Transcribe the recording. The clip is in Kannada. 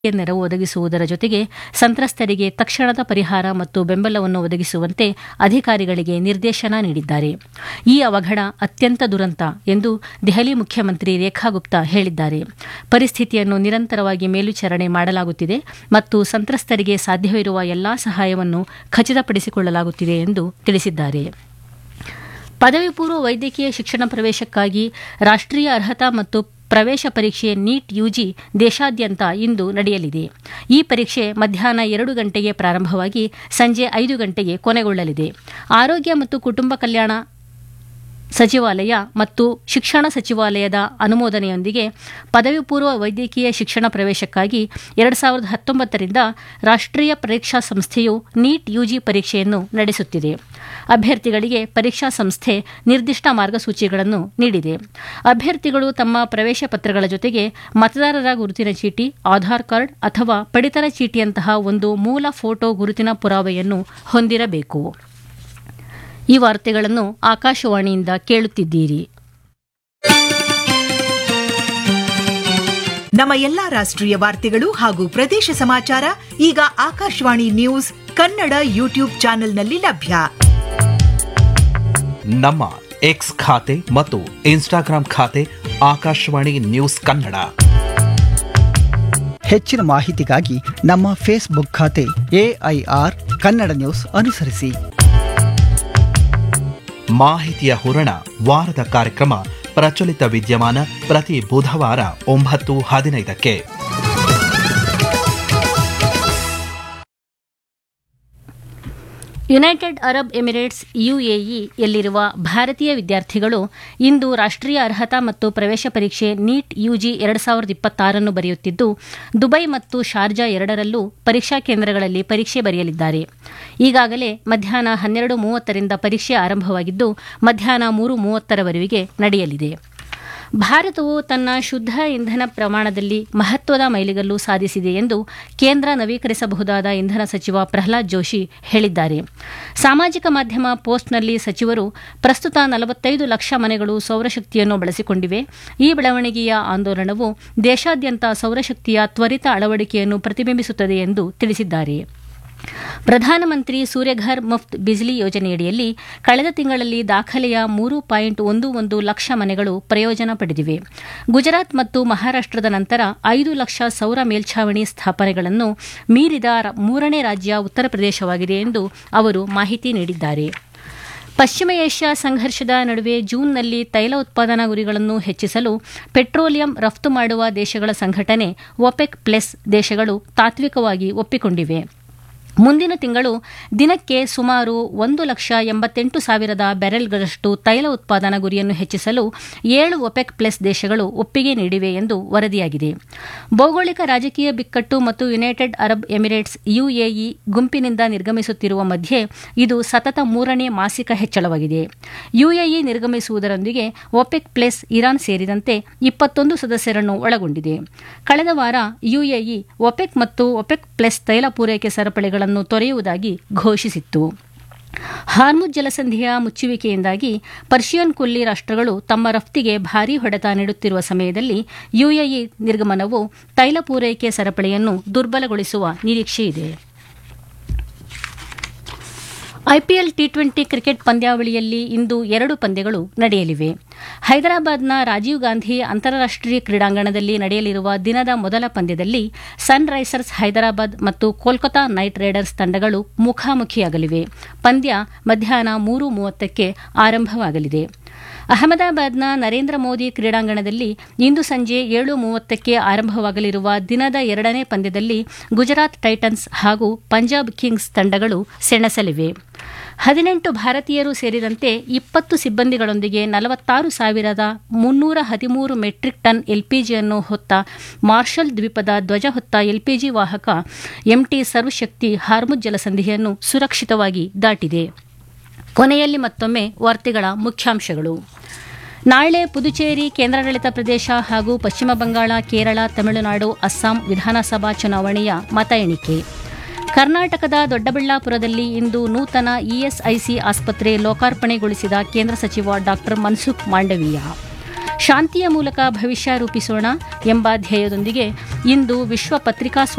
ನೆರವು ಒದಗಿಸುವುದರ ಜೊತೆಗೆ ಸಂತ್ರಸ್ತರಿಗೆ ತಕ್ಷಣದ ಪರಿಹಾರ ಮತ್ತು ಬೆಂಬಲವನ್ನು ಒದಗಿಸುವಂತೆ ಅಧಿಕಾರಿಗಳಿಗೆ ನಿರ್ದೇಶನ ನೀಡಿದ್ದಾರೆ ಈ ಅವಘಡ ಅತ್ಯಂತ ದುರಂತ ಎಂದು ದೆಹಲಿ ಮುಖ್ಯಮಂತ್ರಿ ರೇಖಾ ಗುಪ್ತಾ ಹೇಳಿದ್ದಾರೆ ಪರಿಸ್ಥಿತಿಯನ್ನು ನಿರಂತರವಾಗಿ ಮೇಲ್ವಿಚಾರಣೆ ಮಾಡಲಾಗುತ್ತಿದೆ ಮತ್ತು ಸಂತ್ರಸ್ತರಿಗೆ ಸಾಧ್ಯವಿರುವ ಎಲ್ಲಾ ಸಹಾಯವನ್ನು ಖಚಿತಪಡಿಸಿಕೊಳ್ಳಲಾಗುತ್ತಿದೆ ಎಂದು ತಿಳಿಸಿದ್ದಾರೆ ಪದವಿ ಪೂರ್ವ ವೈದ್ಯಕೀಯ ಶಿಕ್ಷಣ ಪ್ರವೇಶಕ್ಕಾಗಿ ರಾಷ್ಟ್ರೀಯ ಅರ್ಹತಾ ಮತ್ತು ಪ್ರವೇಶ ಪರೀಕ್ಷೆ ನೀಟ್ ಯುಜಿ ದೇಶಾದ್ಯಂತ ಇಂದು ನಡೆಯಲಿದೆ ಈ ಪರೀಕ್ಷೆ ಮಧ್ಯಾಹ್ನ ಎರಡು ಗಂಟೆಗೆ ಪ್ರಾರಂಭವಾಗಿ ಸಂಜೆ ಐದು ಗಂಟೆಗೆ ಕೊನೆಗೊಳ್ಳಲಿದೆ ಆರೋಗ್ಯ ಮತ್ತು ಕುಟುಂಬ ಕಲ್ಯಾಣ ಸಚಿವಾಲಯ ಮತ್ತು ಶಿಕ್ಷಣ ಸಚಿವಾಲಯದ ಅನುಮೋದನೆಯೊಂದಿಗೆ ಪದವಿ ಪೂರ್ವ ವೈದ್ಯಕೀಯ ಶಿಕ್ಷಣ ಪ್ರವೇಶಕ್ಕಾಗಿ ಎರಡು ಸಾವಿರದ ಹತ್ತೊಂಬತ್ತರಿಂದ ರಾಷ್ಟ್ರೀಯ ಪರೀಕ್ಷಾ ಸಂಸ್ಥೆಯು ನೀಟ್ ಯುಜಿ ಪರೀಕ್ಷೆಯನ್ನು ನಡೆಸುತ್ತಿದೆ ಅಭ್ಯರ್ಥಿಗಳಿಗೆ ಪರೀಕ್ಷಾ ಸಂಸ್ಥೆ ನಿರ್ದಿಷ್ಟ ಮಾರ್ಗಸೂಚಿಗಳನ್ನು ನೀಡಿದೆ ಅಭ್ಯರ್ಥಿಗಳು ತಮ್ಮ ಪ್ರವೇಶ ಪತ್ರಗಳ ಜೊತೆಗೆ ಮತದಾರರ ಗುರುತಿನ ಚೀಟಿ ಆಧಾರ್ ಕಾರ್ಡ್ ಅಥವಾ ಪಡಿತರ ಚೀಟಿಯಂತಹ ಒಂದು ಮೂಲ ಫೋಟೋ ಗುರುತಿನ ಪುರಾವೆಯನ್ನು ಹೊಂದಿರಬೇಕು ಈ ವಾರ್ತೆಗಳನ್ನು ಆಕಾಶವಾಣಿಯಿಂದ ಕೇಳುತ್ತಿದ್ದೀರಿ ನಮ್ಮ ಎಲ್ಲಾ ರಾಷ್ಟ್ರೀಯ ವಾರ್ತೆಗಳು ಹಾಗೂ ಪ್ರದೇಶ ಸಮಾಚಾರ ಈಗ ಆಕಾಶವಾಣಿ ನ್ಯೂಸ್ ಕನ್ನಡ ಯೂಟ್ಯೂಬ್ ಚಾನೆಲ್ನಲ್ಲಿ ಲಭ್ಯ ನಮ್ಮ ಎಕ್ಸ್ ಖಾತೆ ಮತ್ತು ಇನ್ಸ್ಟಾಗ್ರಾಂ ಖಾತೆ ಆಕಾಶವಾಣಿ ನ್ಯೂಸ್ ಕನ್ನಡ ಹೆಚ್ಚಿನ ಮಾಹಿತಿಗಾಗಿ ನಮ್ಮ ಫೇಸ್ಬುಕ್ ಖಾತೆ ಎಐಆರ್ ಕನ್ನಡ ನ್ಯೂಸ್ ಅನುಸರಿಸಿ ಮಾಹಿತಿಯ ಹೂರಣ ವಾರದ ಕಾರ್ಯಕ್ರಮ ಪ್ರಚಲಿತ ವಿದ್ಯಮಾನ ಪ್ರತಿ ಬುಧವಾರ ಒಂಬತ್ತು ಹದಿನೈದಕ್ಕೆ ಯುನೈಟೆಡ್ ಅರಬ್ ಎಮಿರೇಟ್ಸ್ ಯುಎಇ ಯಲ್ಲಿರುವ ಭಾರತೀಯ ವಿದ್ಯಾರ್ಥಿಗಳು ಇಂದು ರಾಷ್ಟ್ರೀಯ ಅರ್ಹತಾ ಮತ್ತು ಪ್ರವೇಶ ಪರೀಕ್ಷೆ ನೀಟ್ ಯುಜಿ ಎರಡು ಸಾವಿರದ ಇಪ್ಪತ್ತಾರನ್ನು ಬರೆಯುತ್ತಿದ್ದು ದುಬೈ ಮತ್ತು ಶಾರ್ಜಾ ಎರಡರಲ್ಲೂ ಪರೀಕ್ಷಾ ಕೇಂದ್ರಗಳಲ್ಲಿ ಪರೀಕ್ಷೆ ಬರೆಯಲಿದ್ದಾರೆ ಈಗಾಗಲೇ ಮಧ್ಯಾಹ್ನ ಹನ್ನೆರಡು ಮೂವತ್ತರಿಂದ ಪರೀಕ್ಷೆ ಆರಂಭವಾಗಿದ್ದು ಮಧ್ಯಾಹ್ನ ಮೂರು ಮೂವತ್ತರವರೆಗೆ ನಡೆಯಲಿದೆ ಭಾರತವು ತನ್ನ ಶುದ್ಧ ಇಂಧನ ಪ್ರಮಾಣದಲ್ಲಿ ಮಹತ್ವದ ಮೈಲಿಗಲ್ಲು ಸಾಧಿಸಿದೆ ಎಂದು ಕೇಂದ್ರ ನವೀಕರಿಸಬಹುದಾದ ಇಂಧನ ಸಚಿವ ಪ್ರಹ್ಲಾದ್ ಜೋಶಿ ಹೇಳಿದ್ದಾರೆ ಸಾಮಾಜಿಕ ಮಾಧ್ಯಮ ಪೋಸ್ಟ್ನಲ್ಲಿ ಸಚಿವರು ಪ್ರಸ್ತುತ ನಲವತ್ತೈದು ಲಕ್ಷ ಮನೆಗಳು ಸೌರಶಕ್ತಿಯನ್ನು ಬಳಸಿಕೊಂಡಿವೆ ಈ ಬೆಳವಣಿಗೆಯ ಆಂದೋಲನವು ದೇಶಾದ್ಯಂತ ಸೌರಶಕ್ತಿಯ ತ್ವರಿತ ಅಳವಡಿಕೆಯನ್ನು ಪ್ರತಿಬಿಂಬಿಸುತ್ತದೆ ಎಂದು ತಿಳಿಸಿದ್ದಾರೆ ಪ್ರಧಾನಮಂತ್ರಿ ಸೂರ್ಯಘರ್ ಮುಫ್ತ್ ಬಿಜ್ಲಿ ಯೋಜನೆಯಡಿಯಲ್ಲಿ ಕಳೆದ ತಿಂಗಳಲ್ಲಿ ದಾಖಲೆಯ ಮೂರು ಪಾಯಿಂಟ್ ಒಂದು ಒಂದು ಲಕ್ಷ ಮನೆಗಳು ಪ್ರಯೋಜನ ಪಡೆದಿವೆ ಗುಜರಾತ್ ಮತ್ತು ಮಹಾರಾಷ್ಟದ ನಂತರ ಐದು ಲಕ್ಷ ಸೌರ ಮೇಲ್ಛಾವಣಿ ಸ್ಥಾಪನೆಗಳನ್ನು ಮೀರಿದ ಮೂರನೇ ರಾಜ್ಯ ಉತ್ತರ ಪ್ರದೇಶವಾಗಿದೆ ಎಂದು ಅವರು ಮಾಹಿತಿ ನೀಡಿದ್ದಾರೆ ಪಶ್ಚಿಮ ಏಷ್ಯಾ ಸಂಘರ್ಷದ ನಡುವೆ ಜೂನ್ನಲ್ಲಿ ತೈಲ ಉತ್ಪಾದನಾ ಗುರಿಗಳನ್ನು ಹೆಚ್ಚಿಸಲು ಪೆಟ್ರೋಲಿಯಂ ರಫ್ತು ಮಾಡುವ ದೇಶಗಳ ಸಂಘಟನೆ ಒಪೆಕ್ ಪ್ಲಸ್ ದೇಶಗಳು ತಾತ್ವಿಕವಾಗಿ ಒಪ್ಪಿಕೊಂಡಿವೆ ಮುಂದಿನ ತಿಂಗಳು ದಿನಕ್ಕೆ ಸುಮಾರು ಒಂದು ಲಕ್ಷ ಎಂಬತ್ತೆಂಟು ಸಾವಿರದ ಬ್ಯಾರೆಲ್ಗಳಷ್ಟು ತೈಲ ಉತ್ಪಾದನಾ ಗುರಿಯನ್ನು ಹೆಚ್ಚಿಸಲು ಏಳು ಒಪೆಕ್ ಪ್ಲಸ್ ದೇಶಗಳು ಒಪ್ಪಿಗೆ ನೀಡಿವೆ ಎಂದು ವರದಿಯಾಗಿದೆ ಭೌಗೋಳಿಕ ರಾಜಕೀಯ ಬಿಕ್ಕಟ್ಟು ಮತ್ತು ಯುನೈಟೆಡ್ ಅರಬ್ ಎಮಿರೇಟ್ಸ್ ಯುಎಇ ಗುಂಪಿನಿಂದ ನಿರ್ಗಮಿಸುತ್ತಿರುವ ಮಧ್ಯೆ ಇದು ಸತತ ಮೂರನೇ ಮಾಸಿಕ ಹೆಚ್ಚಳವಾಗಿದೆ ಯುಎಇ ನಿರ್ಗಮಿಸುವುದರೊಂದಿಗೆ ಒಪೆಕ್ ಪ್ಲಸ್ ಇರಾನ್ ಸೇರಿದಂತೆ ಇಪ್ಪತ್ತೊಂದು ಸದಸ್ಯರನ್ನು ಒಳಗೊಂಡಿದೆ ಕಳೆದ ವಾರ ಯುಎಇ ಒಪೆಕ್ ಮತ್ತು ಒಪೆಕ್ ಪ್ಲಸ್ ತೈಲ ಪೂರೈಕೆ ಸರಪಳಿಗಳ ತೊರೆಯುವುದಾಗಿ ಘೋಷಿಸಿತ್ತು ಹಾರ್ಮುಜ್ ಜಲಸಂಧಿಯ ಮುಚ್ಚುವಿಕೆಯಿಂದಾಗಿ ಪರ್ಷಿಯನ್ ಕೊಲ್ಲಿ ರಾಷ್ಟ್ರಗಳು ತಮ್ಮ ರಫ್ತಿಗೆ ಭಾರೀ ಹೊಡೆತ ನೀಡುತ್ತಿರುವ ಸಮಯದಲ್ಲಿ ಯುಎಇ ನಿರ್ಗಮನವು ತೈಲ ಪೂರೈಕೆ ಸರಪಳಿಯನ್ನು ದುರ್ಬಲಗೊಳಿಸುವ ನಿರೀಕ್ಷೆಯಿದೆ ಐಪಿಎಲ್ ಟಿ ಟ್ವೆಂಟಿ ಕ್ರಿಕೆಟ್ ಪಂದ್ಯಾವಳಿಯಲ್ಲಿ ಇಂದು ಎರಡು ಪಂದ್ಯಗಳು ನಡೆಯಲಿವೆ ಹೈದರಾಬಾದ್ನ ರಾಜೀವ್ ಗಾಂಧಿ ಅಂತಾರಾಷ್ಟೀಯ ಕ್ರೀಡಾಂಗಣದಲ್ಲಿ ನಡೆಯಲಿರುವ ದಿನದ ಮೊದಲ ಪಂದ್ಯದಲ್ಲಿ ಸನ್ ರೈಸರ್ಸ್ ಹೈದರಾಬಾದ್ ಮತ್ತು ಕೋಲ್ಕತಾ ನೈಟ್ ರೈಡರ್ಸ್ ತಂಡಗಳು ಮುಖಾಮುಖಿಯಾಗಲಿವೆ ಪಂದ್ಯ ಮಧ್ಯಾಹ್ನ ಮೂರು ಮೂವತ್ತಕ್ಕೆ ಆರಂಭವಾಗಲಿದೆ ಅಹಮದಾಬಾದ್ನ ನರೇಂದ್ರ ಮೋದಿ ಕ್ರೀಡಾಂಗಣದಲ್ಲಿ ಇಂದು ಸಂಜೆ ಏಳು ಮೂವತ್ತಕ್ಕೆ ಆರಂಭವಾಗಲಿರುವ ದಿನದ ಎರಡನೇ ಪಂದ್ಯದಲ್ಲಿ ಗುಜರಾತ್ ಟೈಟನ್ಸ್ ಹಾಗೂ ಪಂಜಾಬ್ ಕಿಂಗ್ಸ್ ತಂಡಗಳು ಸೆಣಸಲಿವೆ ಹದಿನೆಂಟು ಭಾರತೀಯರು ಸೇರಿದಂತೆ ಇಪ್ಪತ್ತು ಸಿಬ್ಬಂದಿಗಳೊಂದಿಗೆ ನಲವತ್ತಾರು ಸಾವಿರದ ಮುನ್ನೂರ ಹದಿಮೂರು ಮೆಟ್ರಿಕ್ ಟನ್ ಎಲ್ಪಿಜಿಯನ್ನು ಹೊತ್ತ ಮಾರ್ಷಲ್ ದ್ವೀಪದ ಧ್ವಜ ಹೊತ್ತ ಎಲ್ಪಿಜಿ ವಾಹಕ ಎಂಟಿ ಸರ್ವಶಕ್ತಿ ಹಾರ್ಮುಜ್ ಜಲಸಂಧಿಯನ್ನು ಸುರಕ್ಷಿತವಾಗಿ ದಾಟಿದೆ ಕೊನೆಯಲ್ಲಿ ಮತ್ತೊಮ್ಮೆ ವಾರ್ತೆಗಳ ಮುಖ್ಯಾಂಶಗಳು ನಾಳೆ ಪುದುಚೇರಿ ಕೇಂದ್ರಾಡಳಿತ ಪ್ರದೇಶ ಹಾಗೂ ಪಶ್ಚಿಮ ಬಂಗಾಳ ಕೇರಳ ತಮಿಳುನಾಡು ಅಸ್ಸಾಂ ವಿಧಾನಸಭಾ ಚುನಾವಣೆಯ ಮತ ಎಣಿಕೆ ಕರ್ನಾಟಕದ ದೊಡ್ಡಬಳ್ಳಾಪುರದಲ್ಲಿ ಇಂದು ನೂತನ ಇಎಸ್ಐಸಿ ಆಸ್ಪತ್ರೆ ಲೋಕಾರ್ಪಣೆಗೊಳಿಸಿದ ಕೇಂದ್ರ ಸಚಿವ ಡಾ ಮನ್ಸುಖ್ ಮಾಂಡವೀಯ ಶಾಂತಿಯ ಮೂಲಕ ಭವಿಷ್ಯ ರೂಪಿಸೋಣ ಎಂಬ ಧ್ಯೇಯದೊಂದಿಗೆ ಇಂದು ವಿಶ್ವ ಪತ್ರಿಕಾ